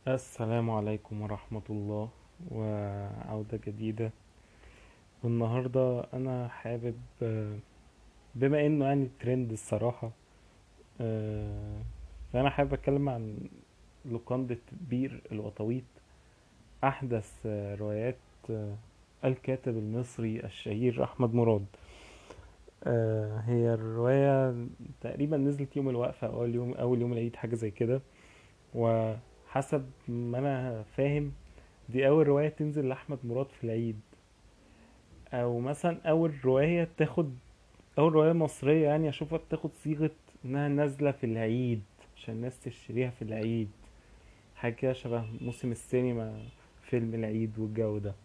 السلام عليكم ورحمة الله وعودة جديدة والنهاردة أنا حابب آه، بما إنه يعني ترند الصراحة آه، فأنا حابب أتكلم عن لوكاندة بير الوطويط أحدث آه، روايات آه، الكاتب المصري الشهير أحمد مراد آه، هي الرواية تقريبا نزلت يوم الوقفة أو أول يوم أول يوم العيد حاجة زي كده وحسب ما أنا فاهم دي أول رواية تنزل لأحمد مراد في العيد أو مثلا أول رواية تاخد أول رواية مصرية يعني أشوفها بتاخد صيغة إنها نازلة في العيد عشان الناس تشتريها في العيد حاجة كده شبه موسم السينما فيلم العيد والجو ده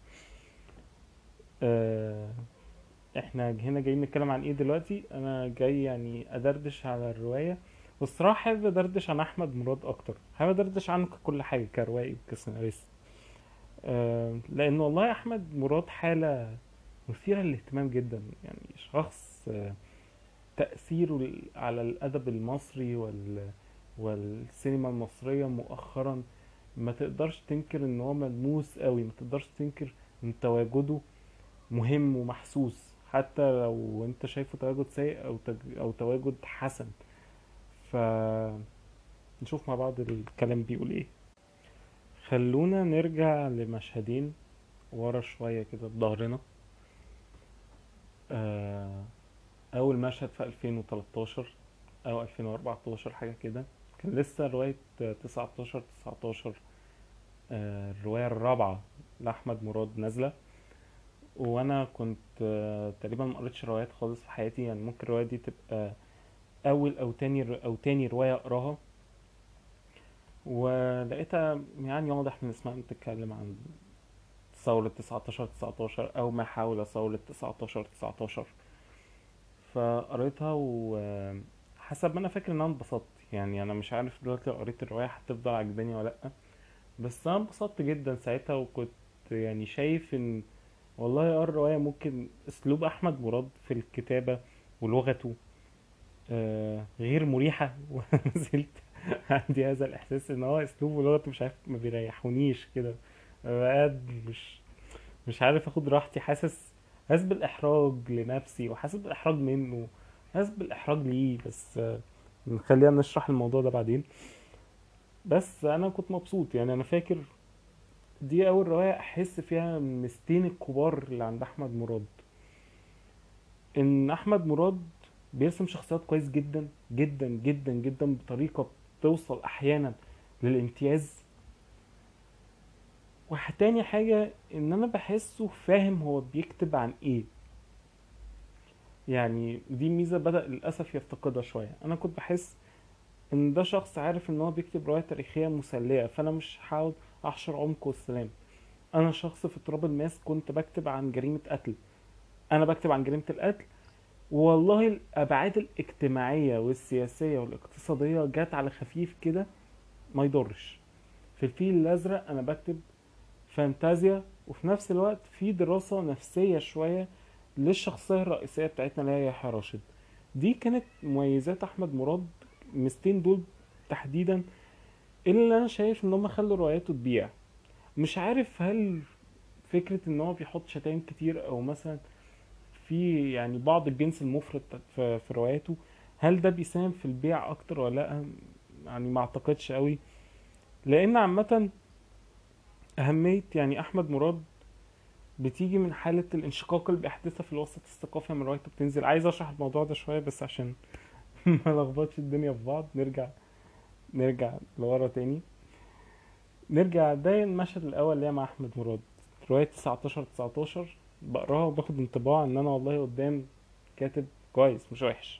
آه، احنا هنا جايين نتكلم عن ايه دلوقتي انا جاي يعني ادردش على الرواية والصراحة حابب ادردش عن احمد مراد اكتر حابب ادردش عنه ككل حاجة كروائي وكسيناريست أه لان والله احمد مراد حالة مثيرة للاهتمام جدا يعني شخص آه، تأثيره ال- على الادب المصري وال والسينما المصرية مؤخرا ما تقدرش تنكر ان هو ملموس قوي ما تقدرش تنكر ان تواجده مهم ومحسوس حتى لو انت شايفه تواجد سيء او تج... او تواجد حسن فنشوف مع بعض الكلام بيقول ايه خلونا نرجع لمشهدين ورا شوية كده بظهرنا آه، اول مشهد في 2013 او 2014 حاجة كده كان لسه رواية 19 19 آه، الرواية الرابعة لأحمد مراد نازلة وانا كنت آه، تقريبا ما قريتش روايات خالص في حياتي يعني ممكن الرواية دي تبقى اول او تاني او تاني رواية اقراها ولقيتها يعني واضح من اسمها بتتكلم عن ثورة 19 19 او ما حول ثورة 19 19 فقريتها وحسب ما انا فاكر ان انا انبسطت يعني انا مش عارف دلوقتي لو قريت الرواية هتفضل عجباني ولا لا بس انا انبسطت جدا ساعتها وكنت يعني شايف ان والله اه الرواية ممكن اسلوب احمد مراد في الكتابة ولغته آه، غير مريحة وما زلت عندي هذا الاحساس ان هو اسلوبه ولغته مش عارف ما بيريحونيش كده ببقى قاعد مش مش عارف اخد راحتي حاسس حاسس بالاحراج لنفسي وحاسس بالاحراج منه حاسس بالاحراج ليه بس آه، خلينا نشرح الموضوع ده بعدين بس انا كنت مبسوط يعني انا فاكر دي اول رواية احس فيها مستين الكبار اللي عند احمد مراد ان احمد مراد بيرسم شخصيات كويس جدا جدا جدا جدا بطريقة بتوصل احيانا للامتياز وتاني حاجة ان انا بحسه فاهم هو بيكتب عن ايه يعني دي ميزة بدأ للأسف يفتقدها شوية انا كنت بحس ان ده شخص عارف ان هو بيكتب رواية تاريخية مسلية فانا مش هحاول احشر عمق والسلام انا شخص في تراب الماس كنت بكتب عن جريمة قتل انا بكتب عن جريمة القتل والله الابعاد الاجتماعية والسياسية والاقتصادية جت على خفيف كده ما يضرش في الفيل الازرق انا بكتب فانتازيا وفي نفس الوقت في دراسة نفسية شوية للشخصية الرئيسية بتاعتنا اللي هي يحيى راشد دي كانت مميزات احمد مراد ميزتين دول تحديدا اللي انا شايف ان هم خلوا رواياته تبيع مش عارف هل فكرة ان هو بيحط شتايم كتير او مثلا في يعني بعض الجنس المفرط في, في رواياته هل ده بيساهم في البيع اكتر ولا لا يعني ما اعتقدش قوي لان عامة اهمية يعني احمد مراد بتيجي من حالة الانشقاق اللي بيحدثها في الوسط الثقافي من روايته بتنزل عايز اشرح الموضوع ده شوية بس عشان ما لخبطش الدنيا في بعض نرجع نرجع لورا تاني نرجع ده المشهد الاول اللي هي مع احمد مراد رواية 19 19 بقراها وباخد انطباع ان انا والله قدام كاتب كويس مش وحش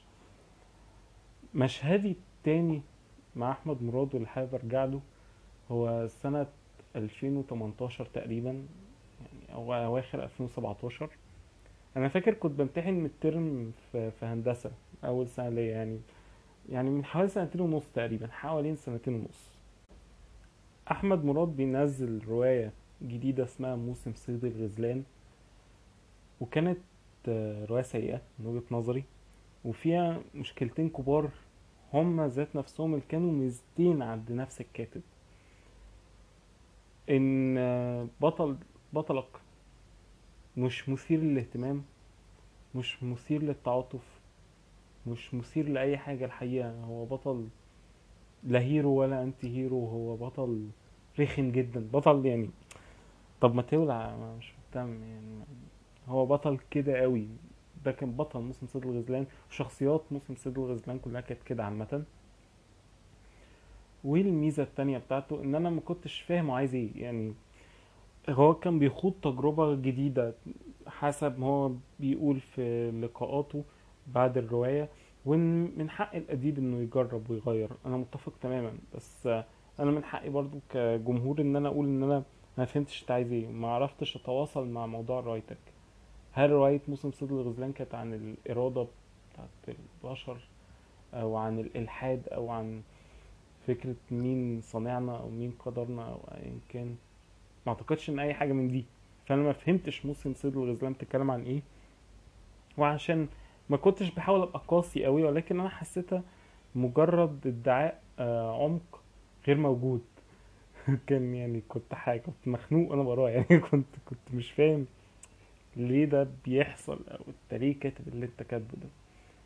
مشهدي التاني مع احمد مراد واللي حابب ارجع له هو سنة 2018 تقريبا يعني او اواخر 2017 انا فاكر كنت بمتحن من الترم في, في هندسة اول سنة ليا يعني يعني من حوالي سنتين ونص تقريبا حوالين سنتين ونص احمد مراد بينزل رواية جديدة اسمها موسم صيد الغزلان وكانت آه، رواية سيئة من وجهة نظري وفيها مشكلتين كبار هما ذات نفسهم اللي كانوا ميزتين عند نفس الكاتب ان بطل بطلك مش مثير للاهتمام مش مثير للتعاطف مش مثير لأي حاجة الحقيقة هو بطل لا هيرو ولا انتي هيرو هو بطل رخم جدا بطل يعني طب ما تولع ما مش مهتم يعني هو بطل كده قوي ده كان بطل موسم صيد الغزلان وشخصيات موسم صيد الغزلان كلها كانت كده عامة والميزة التانية بتاعته ان انا ما كنتش فاهم هو عايز ايه يعني هو كان بيخوض تجربة جديدة حسب ما هو بيقول في لقاءاته بعد الرواية وان من حق الأديب انه يجرب ويغير انا متفق تماما بس انا من حقي برضو كجمهور ان انا اقول ان انا ما فهمتش انت عايز ايه ما عرفتش اتواصل مع موضوع روايتك هل رواية موسم صيد الغزلان كانت عن الإرادة بتاعت البشر أو عن الإلحاد أو عن فكرة مين صانعنا أو مين قدرنا أو أيا كان ما أعتقدش إن أي حاجة من دي فأنا ما فهمتش موسم صيد الغزلان بتتكلم عن إيه وعشان ما كنتش بحاول أبقى قاسي قوي ولكن أنا حسيتها مجرد ادعاء آه، عمق غير موجود كان يعني كنت حاجة كنت مخنوق أنا وراه يعني كنت كنت مش فاهم ليه ده بيحصل او انت ليه كاتب اللي انت كاتبه ده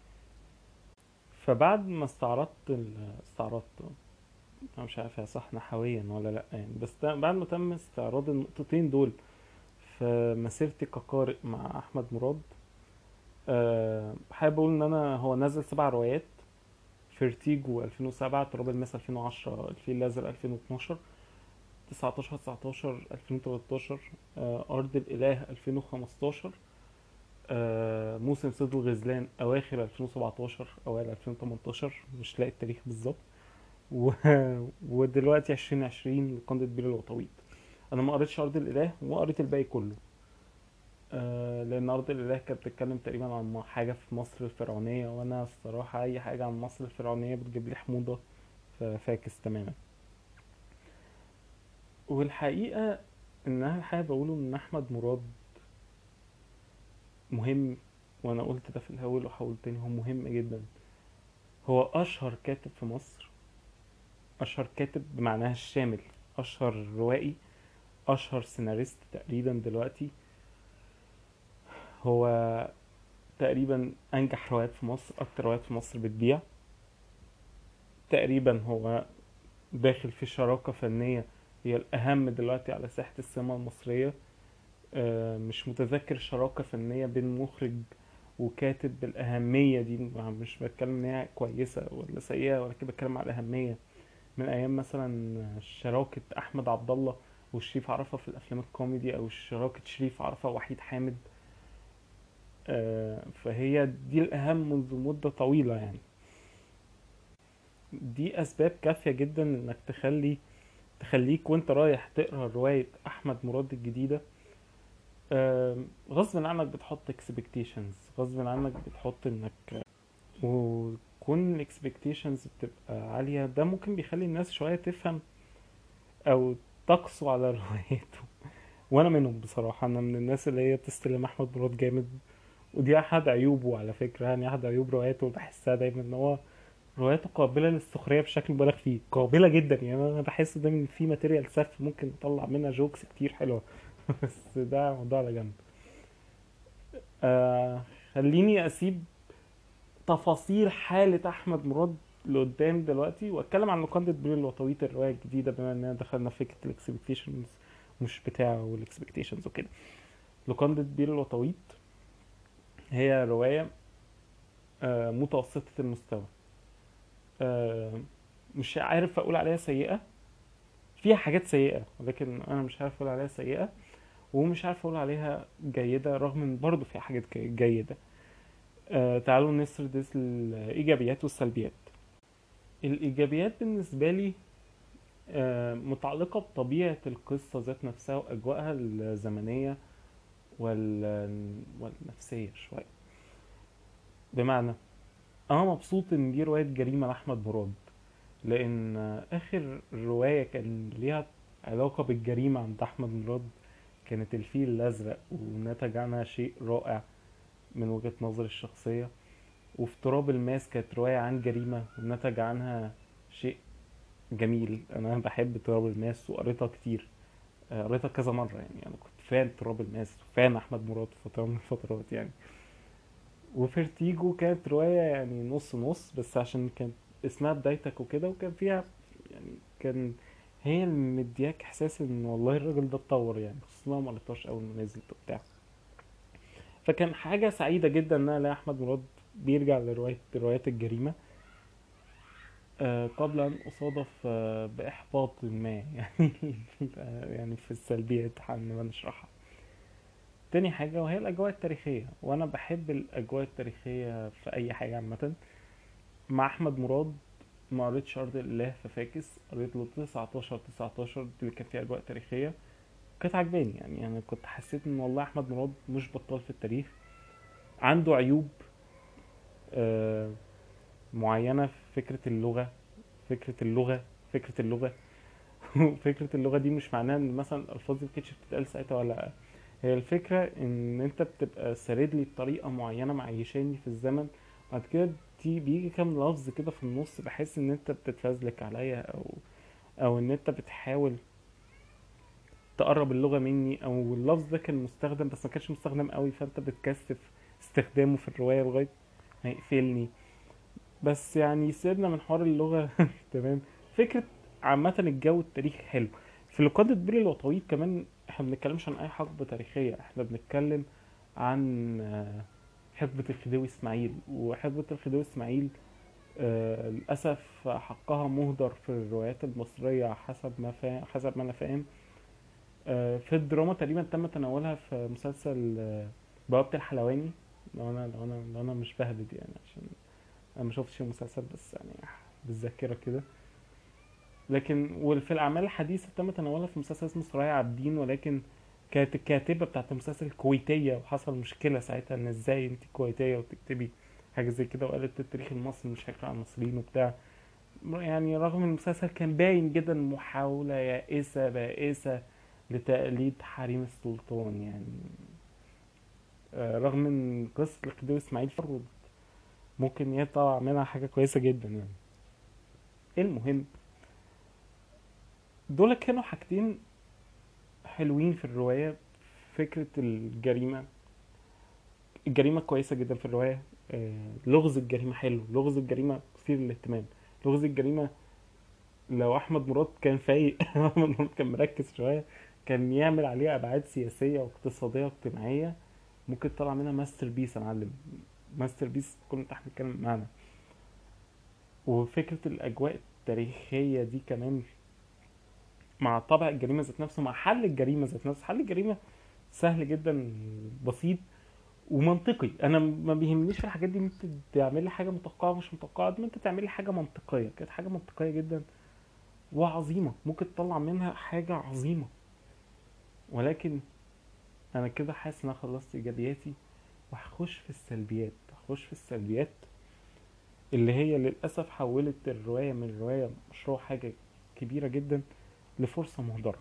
فبعد ما استعرضت ال... استعرضت انا مش عارف هي صح نحويا ولا لا يعني بس ده بعد ما تم استعراض النقطتين دول في مسيرتي كقارئ مع احمد مراد أه حابب اقول ان انا هو نزل سبع روايات فيرتيجو 2007 تراب الماس 2010 الفيل الازرق 2012 19 19 2013 آه، أرض الإله 2015 آه، موسم صيد الغزلان أواخر 2017 أوائل 2018 مش لاقي التاريخ بالظبط و... ودلوقتي 2020 لقندة بير الوطويط أنا ما قريتش أرض الإله وما قريت الباقي كله آه، لأن أرض الإله كانت بتتكلم تقريبا عن حاجة في مصر الفرعونية وأنا الصراحة أي حاجة عن مصر الفرعونية بتجيب لي حموضة ففاكس تماما والحقيقة ان انا حابب اقوله ان احمد مراد مهم وانا قلت ده في الاول وهقول تاني هو مهم جدا هو اشهر كاتب في مصر اشهر كاتب بمعناها الشامل اشهر روائي اشهر سيناريست تقريبا دلوقتي هو تقريبا انجح روايات في مصر اكتر روايات في مصر بتبيع تقريبا هو داخل في شراكة فنية هي الأهم دلوقتي على ساحة السينما المصرية آه، مش متذكر شراكة فنية بين مخرج وكاتب بالأهمية دي مش بتكلم إن هي كويسة ولا سيئة ولكن بتكلم على الأهمية من أيام مثلا شراكة أحمد عبد الله وشريف عرفة في الأفلام الكوميدي أو شراكة شريف عرفة ووحيد حامد آه، فهي دي الأهم منذ مدة طويلة يعني دي أسباب كافية جدا إنك تخلي تخليك وانت رايح تقرا رواية احمد مراد الجديدة آم، غصب عنك بتحط اكسبكتيشنز غصب عنك بتحط انك وكون الاكسبكتيشنز بتبقى عالية ده ممكن بيخلي الناس شوية تفهم او تقسو على روايته وانا منهم بصراحة انا من الناس اللي هي بتستلم احمد مراد جامد ودي احد عيوبه على فكرة يعني احد عيوب رواياته بحسها دايما ان هو رواياته قابلة للسخرية بشكل مبالغ فيه قابلة جدا يعني أنا بحس دايما إن في ماتيريال سف ممكن نطلع منها جوكس كتير حلوة بس ده موضوع على جنب آه خليني أسيب تفاصيل حالة أحمد مراد لقدام دلوقتي وأتكلم عن لوكاندة بريل الوطويط الرواية الجديدة بما إننا دخلنا في فكرة الإكسبكتيشنز مش بتاعه والإكسبكتيشنز وكده لوكاندة بير الوطويط هي رواية آه، متوسطة المستوى آه، مش عارف اقول عليها سيئة فيها حاجات سيئة ولكن انا مش عارف اقول عليها سيئة ومش عارف اقول عليها جيدة رغم ان برضه فيها حاجات جي- جيدة آه، تعالوا نسرد الايجابيات والسلبيات الايجابيات بالنسبة لي آه، متعلقة بطبيعة القصة ذات نفسها واجواءها الزمنية وال... والنفسية شوية بمعنى انا مبسوط ان دي رواية جريمة لاحمد مراد لان اخر رواية كان ليها علاقة بالجريمة عند احمد مراد كانت الفيل الازرق ونتج عنها شيء رائع من وجهة نظري الشخصية وفي تراب الماس كانت رواية عن جريمة ونتج عنها شيء جميل انا بحب تراب الماس وقريتها كتير آه، قريتها كذا مرة يعني أنا كنت فان تراب الماس فان أحمد مراد في فترة من الفترات يعني وفيرتيجو كانت رواية يعني نص نص بس عشان كانت اسمها بدايتك وكده وكان فيها يعني كان هي اللي مدياك احساس ان والله الراجل ده اتطور يعني خصوصا لو ما قريتهاش اول ما نزلت وبتاع فكان حاجة سعيدة جدا ان انا الاقي احمد مراد بيرجع لرواية روايات الجريمة آه، قبل ان اصادف آه، باحباط ما يعني يعني في السلبيات اللي نشرحها تاني حاجة وهي الأجواء التاريخية وأنا بحب الأجواء التاريخية في أي حاجة عامة مع أحمد مراد ما قريتش أرض الإله في فاكس قريت له 19 19 دي اللي كان فيها أجواء تاريخية كانت عجباني يعني أنا كنت حسيت إن والله أحمد مراد مش بطال في التاريخ عنده عيوب آه، معينة في فكرة اللغة فكرة اللغة فكرة اللغة وفكرة اللغة دي مش معناها ان مثلا الألفاظ دي مكانتش بتتقال ساعتها ولا لأ هي الفكرة ان انت بتبقى سارد لي بطريقة معينة معيشاني في الزمن بعد كده دي بيجي كام لفظ كده في النص بحس ان انت بتتفزلك عليا او او ان انت بتحاول تقرب اللغة مني او اللفظ ده كان مستخدم بس ما كانش مستخدم قوي فانت بتكثف استخدامه في الرواية لغاية ما يقفلني بس يعني سيبنا من حوار اللغة تمام فكرة عامة الجو التاريخي حلو في لقادة بير الوطويط كمان احنا ما بنتكلمش عن اي حقبة تاريخية احنا بنتكلم عن آه، حقبة الخديوي اسماعيل وحقبة الخديوي اسماعيل آه، للأسف حقها مهدر في الروايات المصرية حسب ما فا... حسب ما أنا فاهم آه، في الدراما تقريبا تم تناولها في مسلسل آه، بوابة الحلواني لو أنا لو أنا لو أنا مش بهبد يعني عشان أنا ما شفتش المسلسل بس يعني بالذاكرة كده لكن وفي الأعمال الحديثة تم تناولها في مسلسل اسمه سرايا عابدين ولكن كانت الكاتبة بتاعت المسلسل كويتية وحصل مشكلة ساعتها ان ازاي انت كويتية وتكتبي حاجة زي كده وقالت التاريخ المصري مش هيقرأ عن المصريين وبتاع يعني رغم ان المسلسل كان باين جدا محاولة يائسة بائسة لتقليد حريم السلطان يعني آه، رغم ان قصة الخديوي اسماعيل فرد ممكن يطلع منها حاجة كويسة جدا يعني المهم دول كانوا حاجتين حلوين في الرواية فكرة الجريمة الجريمة كويسة جدا في الرواية آه، لغز الجريمة حلو لغز الجريمة مثير للاهتمام لغز الجريمة لو أحمد مراد كان فايق أحمد مراد كان مركز شوية كان يعمل عليها أبعاد سياسية واقتصادية واجتماعية ممكن تطلع منها ماستر بيس يا معلم ماستر بيس كنا تحت الكلام معنا وفكرة الأجواء التاريخية دي كمان مع طابع الجريمة ذات نفسه مع حل الجريمة ذات نفسه حل الجريمة سهل جدا بسيط ومنطقي انا ما بيهمنيش في الحاجات دي ان انت تعمل لي حاجه متوقعه ومش متوقعه قد ما انت تعمل لي حاجه منطقيه كانت حاجه منطقيه جدا وعظيمه ممكن تطلع منها حاجه عظيمه ولكن انا كده حاسس ان انا خلصت ايجابياتي وهخش في السلبيات هخش في السلبيات اللي هي للاسف حولت الروايه من روايه مشروع حاجه كبيره جدا لفرصه مهدره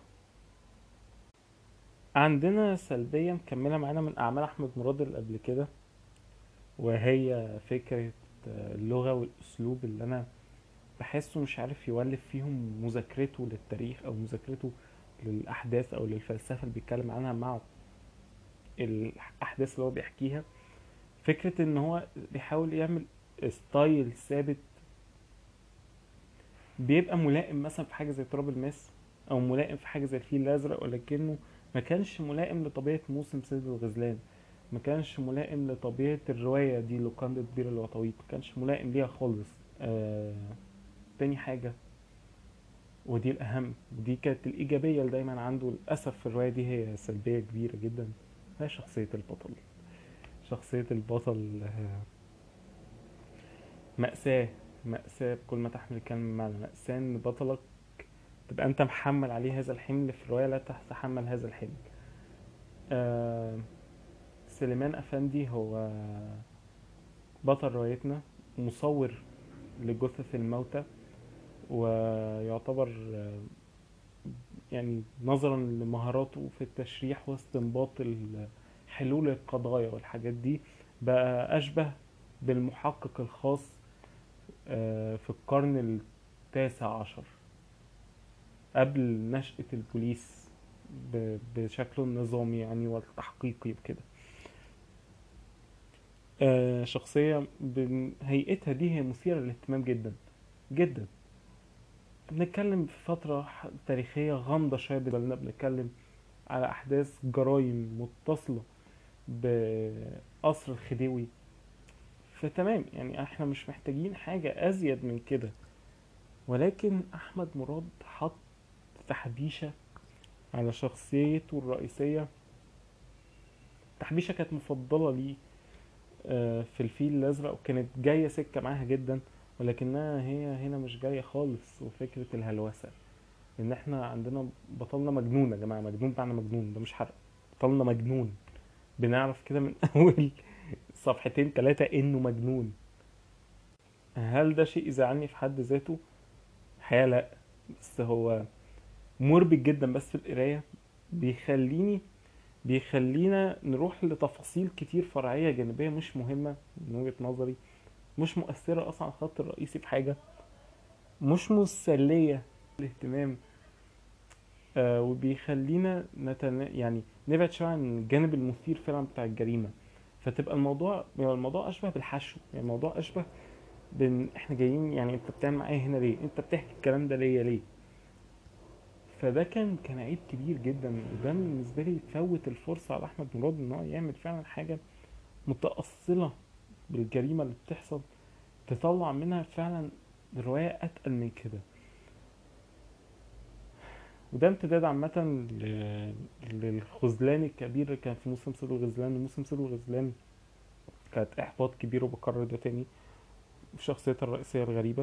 عندنا سلبية مكملة معانا من أعمال أحمد مراد اللي قبل كده وهي فكرة اللغة والأسلوب اللي أنا بحسه مش عارف يولف فيهم مذاكرته للتاريخ أو مذاكرته للأحداث أو للفلسفة اللي بيتكلم عنها مع الأحداث اللي هو بيحكيها فكرة إن هو بيحاول يعمل ستايل ثابت بيبقى ملائم مثلا في حاجة زي تراب الماس أو ملائم في حاجة زي الفيل الأزرق ولكنه ما كانش ملائم لطبيعة موسم صيد الغزلان ما كانش ملائم لطبيعة الرواية دي لوكاندة بير الوطويط ما كانش ملائم ليها خالص آه... تاني حاجة ودي الأهم ودي كانت الإيجابية اللي دايما عنده للأسف في الرواية دي هي سلبية كبيرة جدا هي شخصية البطل شخصية البطل آه، مأساة مأساة بكل ما تحمل الكلمة معنى مأساة إن بطلك تبقى أنت محمل عليه هذا الحمل في الرواية لا تتحمل هذا الحمل آه سليمان أفندي هو بطل روايتنا مصور لجثث الموتى ويعتبر آه، يعني نظرا لمهاراته في التشريح واستنباط ال- حلول القضايا والحاجات دي بقى أشبه بالمحقق الخاص آه، في القرن التاسع عشر قبل نشأة البوليس ب- بشكله النظامي يعني والتحقيقي وكده آه، شخصية ب- هيئتها دي هي مثيرة للاهتمام جدا جدا بنتكلم في فترة ح- تاريخية غامضة شوية بالنسبة لنا بنتكلم على أحداث جرائم متصلة بقصر الخديوي فتمام يعني احنا مش محتاجين حاجة أزيد من كده ولكن أحمد مراد حط تحبيشة على شخصيته الرئيسية تحبيشة كانت مفضلة ليه آه، في الفيل الأزرق وكانت جاية سكة معاها جدا ولكنها هي هنا مش جاية خالص وفكرة الهلوسة إن احنا عندنا بطلنا مجنون يا جماعة مجنون بمعنى مجنون ده مش حرق بطلنا مجنون بنعرف كده من أول صفحتين تلاتة إنه مجنون هل ده شيء يزعلني في حد ذاته؟ الحقيقة لأ بس هو مربك جدا بس في القراية بيخليني بيخلينا نروح لتفاصيل كتير فرعية جانبية مش مهمة من وجهة نظري مش مؤثرة أصلا على الخط الرئيسي في حاجة مش مسلية الاهتمام آه وبيخلينا نتنا... يعني نبعد شوية عن الجانب المثير فعلا بتاع الجريمة فتبقى الموضوع يعني الموضوع أشبه بالحشو يعني الموضوع أشبه بان احنا جايين يعني انت بتعمل معايا هنا ليه انت بتحكي الكلام ده ليا ليه فده كان كان عيب كبير جدا وده بالنسبه لي فوت الفرصه على احمد مراد ان هو يعمل فعلا حاجه متأصلة بالجريمه اللي بتحصل تطلع منها فعلا روايه اتقل من كده وده امتداد عامة ل- للخذلان الكبير اللي كان في موسم صيد الغزلان وموسم صيد الغزلان كانت إحباط كبير وبكرر ده تاني في شخصيتها الرئيسية الغريبة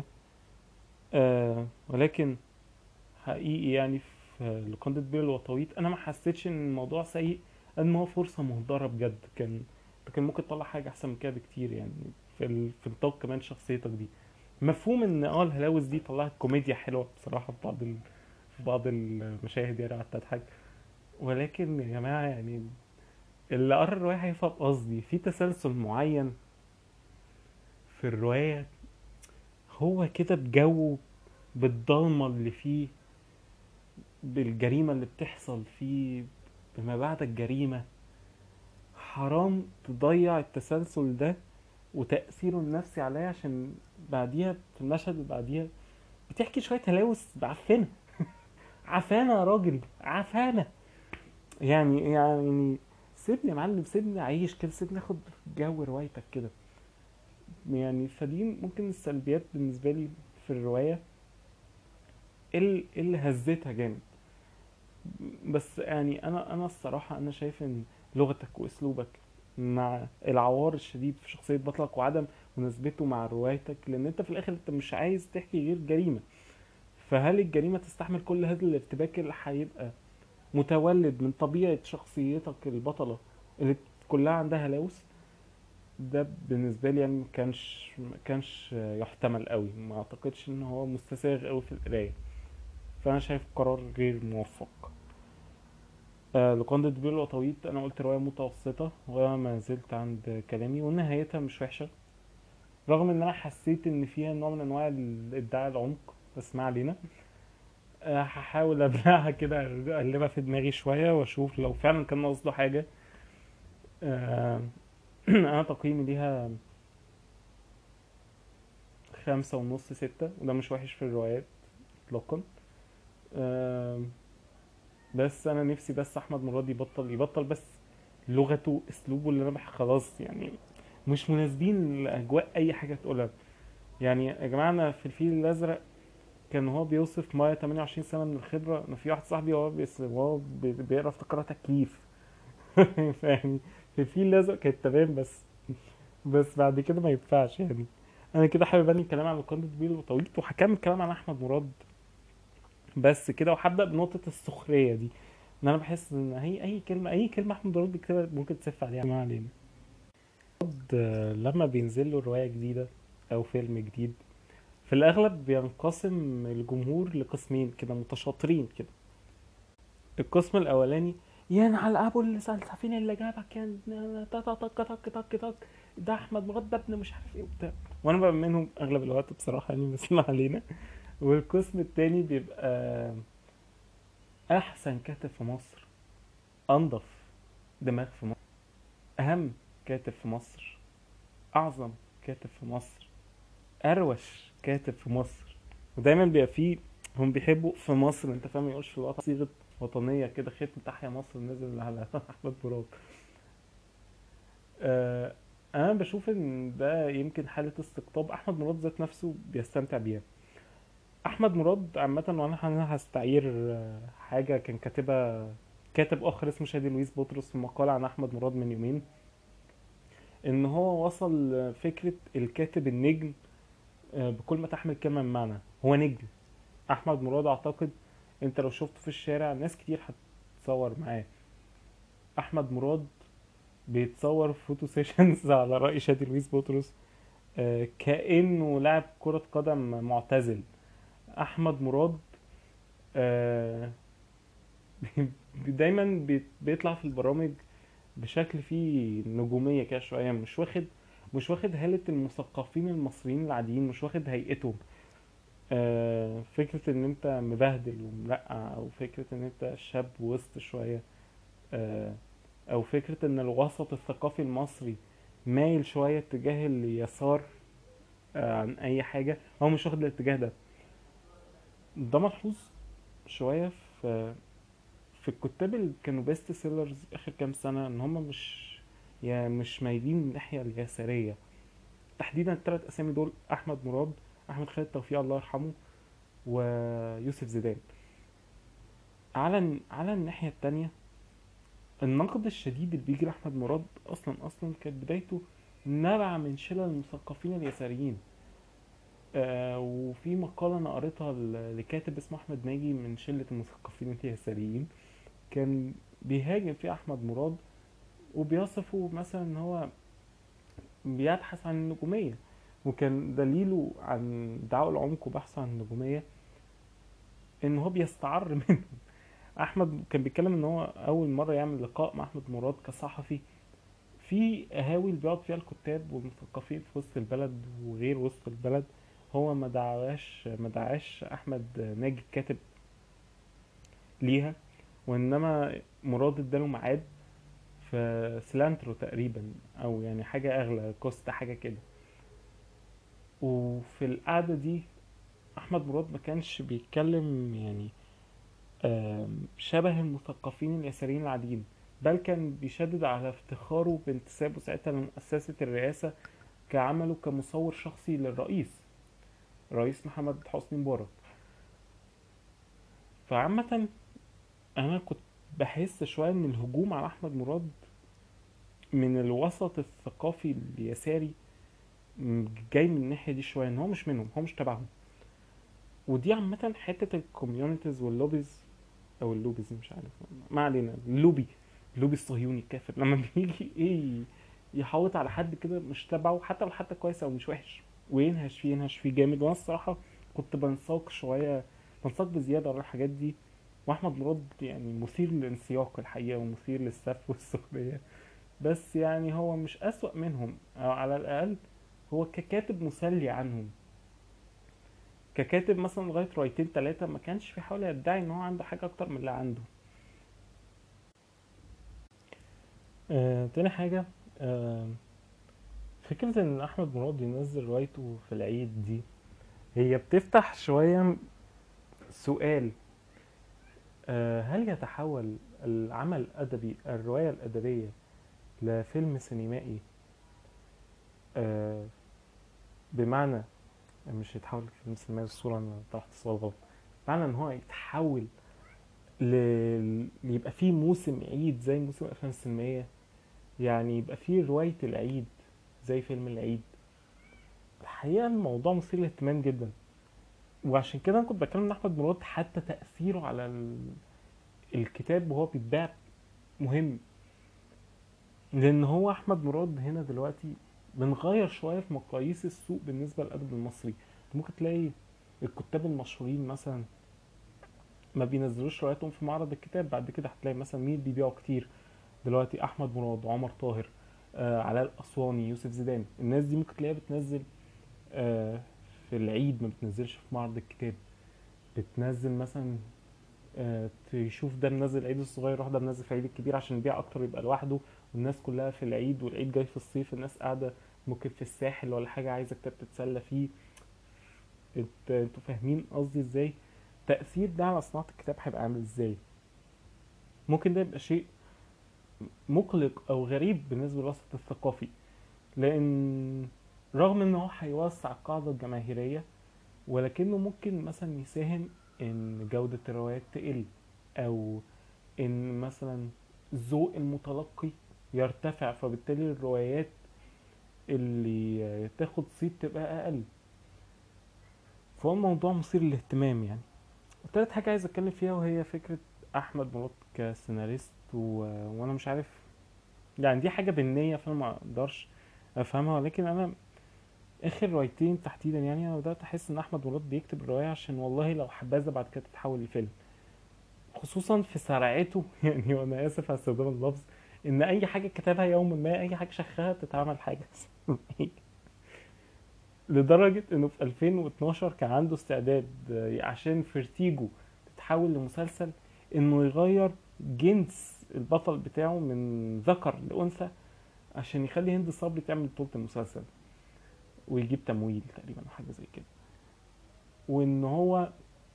آه ولكن حقيقي يعني في لوكاندة بيل الوطويط انا ما حسيتش ان الموضوع سيء قد ما هو فرصة مهدرة بجد كان كان ممكن تطلع حاجة احسن من كده بكتير يعني في ال... في نطاق كمان شخصيتك دي مفهوم ان اه الهلاوس دي طلعت كوميديا حلوة بصراحة في بعض ال... في بعض المشاهد يعني قعدت اضحك ولكن يا جماعة يعني اللي قرا الرواية هيفهم قصدي في تسلسل معين في الرواية هو كده بجو بالضلمة اللي فيه بالجريمة اللي بتحصل فيه بما بعد الجريمة حرام تضيع التسلسل ده وتأثيره النفسي عليا عشان بعديها في المشهد اللي بعديها بتحكي شوية هلاوس بعفنة عفانة يا راجل عفانة يعني يعني سيبني يا معلم سيبني أعيش كده سيبني أخد جو روايتك كده يعني فدي ممكن السلبيات بالنسبة لي في الرواية اللي اللي هزتها جامد بس يعني انا انا الصراحه انا شايف ان لغتك واسلوبك مع العوار الشديد في شخصيه بطلك وعدم مناسبته مع روايتك لان انت في الاخر انت مش عايز تحكي غير جريمه فهل الجريمه تستحمل كل هذا الارتباك اللي هيبقى متولد من طبيعه شخصيتك البطله اللي كلها عندها هلاوس ده بالنسبه لي يعني ما كانش ما كانش يحتمل قوي ما اعتقدش ان هو مستساغ قوي في القرايه فانا شايف قرار غير موفق آه لوكاندة بيل وطويت انا قلت رواية متوسطة وما زلت عند كلامي ونهايتها مش وحشة رغم ان انا حسيت ان فيها نوع من انواع الادعاء العمق بس ما علينا آه هحاول ابلعها كده اقلبها في دماغي شوية واشوف لو فعلا كان قصده حاجة آه انا تقييمي ليها خمسة ونص ستة وده مش وحش في الروايات اطلاقا آه بس انا نفسي بس احمد مراد يبطل يبطل بس لغته اسلوبه اللي انا بح خلاص يعني مش مناسبين لاجواء اي حاجه تقولها يعني يا جماعه انا في الفيل الازرق كان هو بيوصف مايا 28 سنه من الخبره انا في واحد صاحبي وهو بيس- وهو بي- بيقرا افتكرها تكييف فاهمني في الفيل الازرق كانت تمام بس بس بعد كده ما ينفعش يعني انا كده حابب اني الكلام عن لوكاندة بيل وطويت وهكمل كلام عن احمد مراد بس كده وهبدأ بنقطة السخرية دي ان انا بحس ان هي اي كلمة اي كلمة احمد مراد بيكتبها ممكن تسف عليها ما علينا آه، لما بينزل له رواية جديدة او فيلم جديد في الاغلب بينقسم الجمهور لقسمين كده متشاطرين كده القسم الاولاني ينعل ابو السلسفين اللي جابك يا تك تك تك تك تك ده احمد مراد ده ابن مش عارف ايه وبتاع وانا بقى منهم اغلب الوقت بصراحة يعني بس ما علينا والقسم التاني بيبقى احسن كاتب في مصر انضف دماغ في مصر اهم كاتب في مصر اعظم كاتب في مصر اروش كاتب في مصر ودايما بيبقى فيه هم بيحبوا في مصر انت فاهم يقولش في الوطن صيغه وطنيه كده ختم تحيا مصر نزل على احمد مراد آه انا بشوف ان ده يمكن حاله استقطاب احمد مراد ذات نفسه بيستمتع بيها احمد مراد عامه وانا أنا هستعير آه، حاجه كان كاتبها كاتب اخر اسمه شادي لويس بطرس في مقال عن احمد مراد من يومين ان هو وصل فكره الكاتب النجم آه، بكل ما تحمل كلمه من معنى هو نجم احمد مراد اعتقد انت لو شفته في الشارع ناس كتير هتتصور معاه احمد مراد بيتصور في فوتو سيشنز على رأي شادي لويس بطرس آه، كأنه لاعب كرة قدم معتزل احمد مراد آه، دايما بي- بيطلع في البرامج بشكل فيه نجومية كده شوية مش واخد مش واخد هالة المثقفين المصريين العاديين مش واخد هيئتهم آه، فكرة ان انت مبهدل ومرقع او فكرة ان انت شاب وسط شوية آه، او فكرة ان الوسط الثقافي المصري مايل شوية اتجاه اليسار آه، عن اي حاجة هو مش واخد الاتجاه ده ده ملحوظ شوية في في الكتاب اللي كانوا بيست سيلرز اخر كام سنة ان هم مش يا مش مايلين الناحية اليسارية تحديدا الثلاث اسامي دول احمد مراد احمد خالد توفيق الله يرحمه ويوسف زيدان على على الناحية التانية النقد الشديد اللي بيجي لأحمد مراد أصلا أصلا كانت بدايته نبع من شلل المثقفين اليساريين آه وفي مقالة أنا قريتها ل- لكاتب اسمه أحمد ناجي من شلة المثقفين اليساريين كان بيهاجم فيه أحمد مراد وبيصفه مثلا إن هو بيبحث عن النجومية وكان دليله عن ادعاء العمق وبحثه عن النجومية إن هو بيستعر منه احمد كان بيتكلم ان هو اول مره يعمل لقاء مع احمد مراد كصحفي في قهاوي اللي بيقعد فيها الكتاب والمثقفين في وسط البلد وغير وسط البلد هو ما دعاش ما دعاش احمد ناجي الكاتب ليها وانما مراد اداله ميعاد في سلانترو تقريبا او يعني حاجه اغلى كوستا حاجه كده وفي القعده دي احمد مراد ما كانش بيتكلم يعني آم، شبه المثقفين اليساريين العاديين بل كان بيشدد على افتخاره بانتسابه ساعتها لمؤسسة الرئاسة كعمله كمصور شخصي للرئيس الرئيس محمد حسني مبارك فعامة أنا كنت بحس شوية إن الهجوم على أحمد مراد من الوسط الثقافي اليساري م- جاي من الناحية دي شوية إن هو مش منهم هو مش تبعهم ودي عامة حتة الكوميونيتيز واللوبيز او اللوبيز مش عارف ما علينا اللوبي اللوبي الصهيوني الكافر لما بيجي ايه يحوط على حد كده مش تبعه حتى لو حتى كويس او مش وحش وينهش فيه ينهش فيه جامد وانا الصراحه كنت بنساق شويه بنساق بزياده على الحاجات دي واحمد مراد يعني مثير للانسياق الحقيقه ومثير للسف والسخريه بس يعني هو مش اسوأ منهم او على الاقل هو ككاتب مسلي عنهم ككاتب مثلا لغايه روايتين تلاتة ما كانش بيحاول يدعي ان هو عنده حاجه اكتر من اللي عنده آه، تاني حاجة آه، فكرة إن أحمد مراد ينزل روايته في العيد دي هي بتفتح شوية سؤال آه، هل يتحول العمل الأدبي الرواية الأدبية لفيلم سينمائي آه، بمعنى مش يتحول لفيلم سينمائي الصورة أنا طرحت السؤال غلط بمعنى إن هو يتحول ل... يبقى فيه موسم عيد زي موسم الأفلام السينمائية يعني يبقى فيه رواية العيد زي فيلم العيد الحقيقة الموضوع مثير للاهتمام جدا وعشان كده انا كنت بتكلم ان احمد مراد حتى تأثيره على ال... الكتاب وهو بيتباع مهم لان هو احمد مراد هنا دلوقتي بنغير شوية في مقاييس السوق بالنسبة للأدب المصري انت ممكن تلاقي الكتاب المشهورين مثلا ما بينزلوش رواياتهم في معرض الكتاب بعد كده هتلاقي مثلا مين بيبيعوا كتير دلوقتي احمد مراد عمر طاهر آه علاء الاسواني يوسف زيدان الناس دي ممكن تلاقيها بتنزل آه في العيد ما بتنزلش في معرض الكتاب بتنزل مثلا آه، تشوف ده منزل العيد الصغير يروح ده منزل في العيد الكبير عشان يبيع اكتر يبقى لوحده والناس كلها في العيد والعيد جاي في الصيف الناس قاعده ممكن في الساحل ولا حاجه عايزه كتاب تتسلى فيه انت- انتوا فاهمين قصدي ازاي تأثير ده على صناعة الكتاب هيبقى عامل ازاي ممكن ده يبقى شيء مقلق او غريب بالنسبة للوسط الثقافي لان رغم ان هو هيوسع القاعدة الجماهيرية ولكنه ممكن مثلا يساهم ان جودة الروايات تقل او ان مثلا ذوق المتلقي يرتفع فبالتالي الروايات اللي تاخد صيت تبقى اقل فهو الموضوع مثير للاهتمام يعني تالت حاجة عايز اتكلم فيها وهي فكرة احمد مراد كسيناريست و... وانا مش عارف يعني دي حاجة بنية فانا ما اقدرش افهمها ولكن انا اخر روايتين تحديدا يعني انا بدأت احس ان احمد مراد بيكتب الرواية عشان والله لو حبذا بعد كده تتحول لفيلم خصوصا في سرعته يعني وانا اسف على استخدام اللفظ ان اي حاجة كتبها يوما ما اي حاجة شخها تتعمل حاجة لدرجة انه في 2012 كان عنده استعداد آه، عشان فيرتيجو تتحول لمسلسل انه يغير جنس البطل بتاعه من ذكر لأنثى عشان يخلي هند صبري تعمل بطولة المسلسل ويجيب تمويل تقريبا أو حاجة زي كده وان هو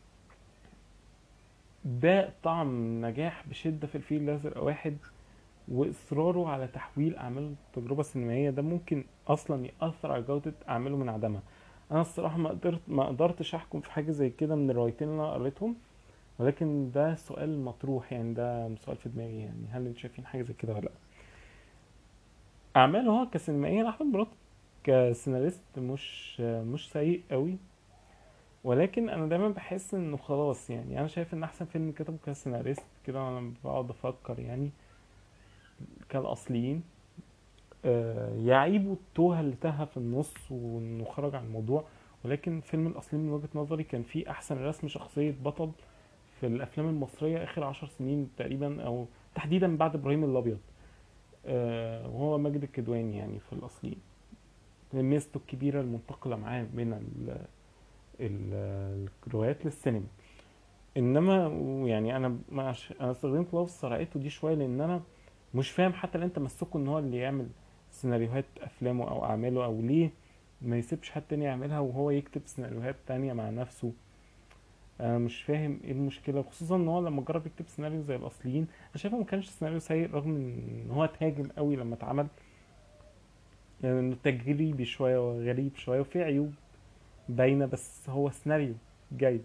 ده طعم نجاح بشدة في الفيل الأزرق واحد وإصراره على تحويل أعماله التجربة السينمائية ده ممكن أصلا يأثر على جودة أعماله من عدمها أنا الصراحة ما قدرت ما قدرتش أحكم في حاجة زي كده من الروايتين اللي أنا قريتهم ولكن ده سؤال مطروح يعني ده سؤال في دماغي يعني هل انتوا شايفين حاجة زي كده ولا لأ أعماله هو كسينمائيا أحمد مراد كسيناريست مش مش سيء قوي ولكن انا دايما بحس انه خلاص يعني انا شايف ان احسن فيلم كتبه كسيناريست كده وانا بقعد افكر يعني كالاصليين آه، يعيبوا التوهة اللي تاهة في النص وانه خرج عن الموضوع ولكن فيلم الاصليين من وجهة نظري كان فيه احسن رسم شخصية بطل في الافلام المصرية اخر عشر سنين تقريبا او تحديدا بعد ابراهيم الابيض آه، وهو ماجد الكدواني يعني في الاصليين ميزته الكبيرة المنتقلة معاه من ال ال- الروايات للسينما انما يعني انا مش انا استخدمت لفظ سرقته دي شويه لان انا مش فاهم حتى لو انت مسكه ان هو اللي يعمل سيناريوهات افلامه او اعماله او ليه ما يسيبش حد تاني يعملها وهو يكتب سيناريوهات تانية مع نفسه انا مش فاهم ايه المشكله خصوصا ان هو لما جرب يكتب سيناريو زي الاصليين انا شايفه ما كانش سيناريو سيء رغم ان هو اتهاجم قوي لما اتعمل يعني انه تجريبي شويه وغريب شويه وفيه عيوب باينه بس هو سيناريو جيد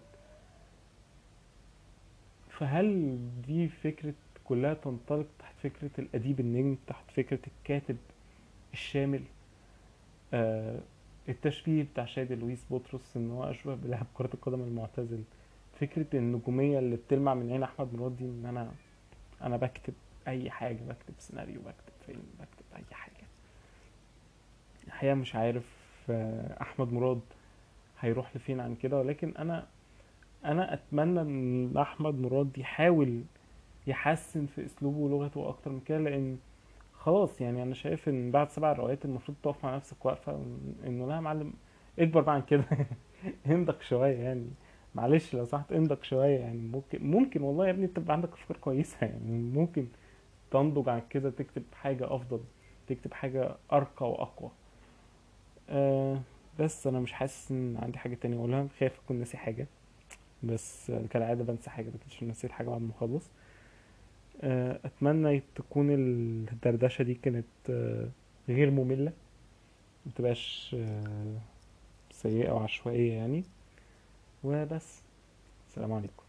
فهل دي فكرة كلها تنطلق تحت فكرة الأديب النجم تحت فكرة الكاتب الشامل آه التشبيه بتاع شادي لويس بطرس ان هو اشبه بلاعب كرة القدم المعتزل فكرة النجومية اللي بتلمع من عين احمد مراد دي ان انا انا بكتب اي حاجة بكتب سيناريو بكتب فيلم بكتب اي حاجة الحقيقة مش عارف آه، احمد مراد هيروح لفين عن كده ولكن انا انا اتمنى ان احمد مراد يحاول يحسن في اسلوبه ولغته اكتر من كده لان خلاص يعني انا شايف ان بعد سبع روايات المفروض تقف مع نفسك واقفه انه لا يا معلم اكبر بقى عن كده انضج شويه يعني معلش لو سمحت انضج شويه يعني ممكن ممكن والله يا ابني تبقى عندك افكار كويسه يعني ممكن تنضج عن كده تكتب حاجه افضل تكتب حاجه ارقى واقوى أه بس انا مش حاسس ان عندي حاجه تانية اقولها خايف اكون ناسي حاجه بس كالعادة بنسى حاجة بكتشف إني نسيت حاجة بعد ما أخلص آه، أتمنى تكون الدردشة دي كانت آه، غير مملة متبقاش آه، سيئة أو عشوائية يعني وبس السلام عليكم